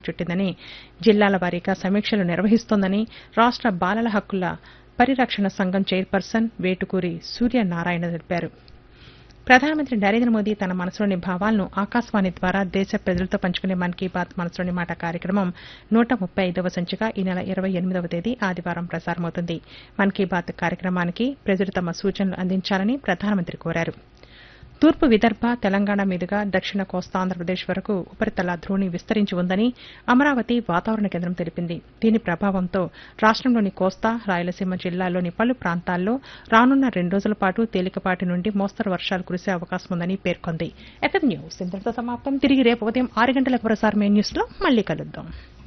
చుట్టిందని జిల్లాల వారీగా సమీక్షలు నిర్వహిస్తోందని రాష్ట్ర బాలల హక్కుల పరిరక్షణ సంఘం చైర్పర్సన్ వేటుకూరి సూర్యనారాయణ తెలిపారు ప్రధానమంత్రి నరేంద్ర మోదీ తన మనసులోని భావాలను ఆకాశవాణి ద్వారా దేశ ప్రజలతో పంచుకునే మన్ కీ బాత్ మనసులోని మాట కార్యక్రమం నూట ముప్పై ఐదవ సంచిక ఈ నెల ఇరవై ఎనిమిదవ తేదీ ఆదివారం ప్రసారమవుతుంది మన్ కీ బాత్ కార్యక్రమానికి ప్రజలు తమ సూచనలు అందించాలని ప్రధానమంత్రి కోరారు తూర్పు విదర్భ తెలంగాణ మీదుగా దక్షిణ కోస్తా ఆంధ్రప్రదేశ్ వరకు ఉపరితల ద్రోణి విస్తరించి ఉందని అమరావతి వాతావరణ కేంద్రం తెలిపింది దీని ప్రభావంతో రాష్ట్రంలోని కోస్తా రాయలసీమ జిల్లాల్లోని పలు ప్రాంతాల్లో రానున్న రెండు రోజుల పాటు తేలికపాటి నుండి మోస్తరు వర్షాలు కురిసే అవకాశం ఉందని పేర్కొంది ఎఫ్ఎం న్యూస్ ఇంతటితో సమాప్తం తిరిగి రేపు ఉదయం ఆరు గంటలకు ప్రసారమే న్యూస్లో మళ్ళీ కలుద్దాం